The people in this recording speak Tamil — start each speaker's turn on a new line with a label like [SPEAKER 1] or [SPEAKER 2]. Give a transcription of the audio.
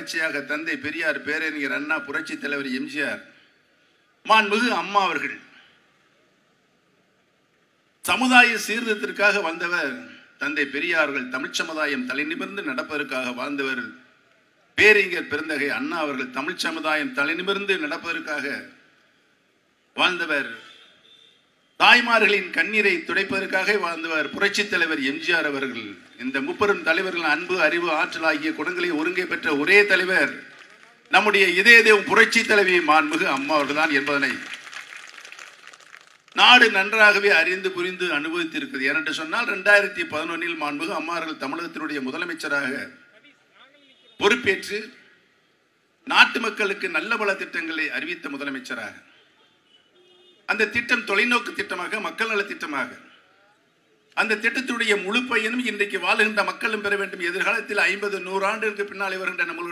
[SPEAKER 1] தொடர்ச்சியாக தந்தை பெரியார் பேரறிஞர் அண்ணா புரட்சி தலைவர் எம்ஜிஆர் மாண்புமிகு அம்மா அவர்கள் சமுதாய சீர்திருத்தத்திற்காக வந்தவர் தந்தை பெரியார்கள் தமிழ் சமுதாயம் தலைநிமிர்ந்து நடப்பதற்காக வாழ்ந்தவர் பேரிங்கர் பெருந்தகை அண்ணா அவர்கள் தமிழ் சமுதாயம் தலைநிமிர்ந்து நடப்பதற்காக வாழ்ந்தவர் தாய்மார்களின் கண்ணீரை துடைப்பதற்காக வாழ்ந்தவர் புரட்சி தலைவர் எம்ஜிஆர் அவர்கள் இந்த முப்பெரும் தலைவர்கள் அன்பு அறிவு ஆற்றல் ஆகிய குணங்களை ஒருங்கே பெற்ற ஒரே தலைவர் நம்முடைய இதய தேவம் புரட்சி தலைவி மாண்புமிகு அம்மா அவர்கள்தான் என்பதனை நாடு நன்றாகவே அறிந்து புரிந்து அனுபவித்திருக்கிறது ஏனென்று சொன்னால் ரெண்டாயிரத்தி பதினொன்னில் மாண்புமிகு அம்மா அவர்கள் தமிழகத்தினுடைய முதலமைச்சராக பொறுப்பேற்று நாட்டு மக்களுக்கு நல்ல பல திட்டங்களை அறிவித்த முதலமைச்சராக அந்த திட்டம் தொலைநோக்கு திட்டமாக மக்கள் நல திட்டமாக அந்த திட்டத்தினுடைய முழு பயனும் இன்றைக்கு வாழுகின்ற மக்களும் பெற வேண்டும் எதிர்காலத்தில் ஐம்பது நூறு ஆண்டுகளுக்கு பின்னாலே வருகின்ற நம்மளுடைய